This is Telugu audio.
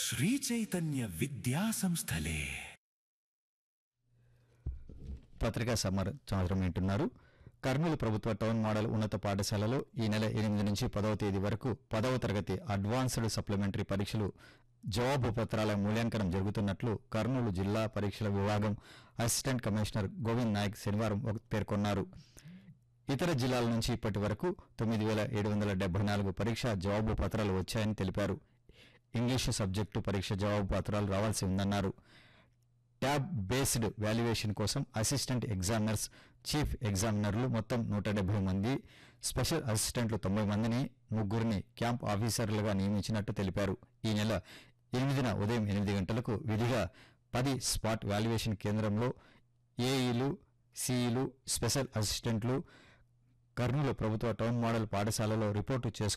శ్రీచైతన్య విద్యా సంస్థలే పత్రికా సమర్ సంవత్సరం వింటున్నారు కర్నూలు ప్రభుత్వ టౌన్ మోడల్ ఉన్నత పాఠశాలలో ఈ నెల ఎనిమిది నుంచి పదవ తేదీ వరకు పదవ తరగతి అడ్వాన్స్డ్ సప్లిమెంటరీ పరీక్షలు జవాబు పత్రాల మూల్యాంకనం జరుగుతున్నట్లు కర్నూలు జిల్లా పరీక్షల విభాగం అసిస్టెంట్ కమిషనర్ గోవింద్ నాయక్ శనివారం ఒక- పేర్కొన్నారు ఇతర జిల్లాల నుంచి ఇప్పటి వరకు తొమ్మిది వేల ఏడు వందల డెబ్బై నాలుగు పరీక్ష జవాబు పత్రాలు వచ్చాయని తెలిపారు ఇంగ్లీషు సబ్జెక్టు పరీక్ష జవాబు పత్రాలు రావాల్సి ఉందన్నారు ట్యాబ్ బేస్డ్ వాల్యుయేషన్ కోసం అసిస్టెంట్ ఎగ్జామినర్స్ చీఫ్ ఎగ్జామినర్లు మొత్తం నూట డెబ్బై మంది స్పెషల్ అసిస్టెంట్లు తొంభై మందిని ముగ్గురిని క్యాంప్ ఆఫీసర్లుగా నియమించినట్టు తెలిపారు ఈ నెల ఎనిమిదిన ఉదయం ఎనిమిది గంటలకు విధిగా పది స్పాట్ వాల్యుయేషన్ కేంద్రంలో ఏఈలు సిఈలు స్పెషల్ అసిస్టెంట్లు కర్నూలు ప్రభుత్వ టౌన్ మోడల్ పాఠశాలలో రిపోర్టు చేసుకు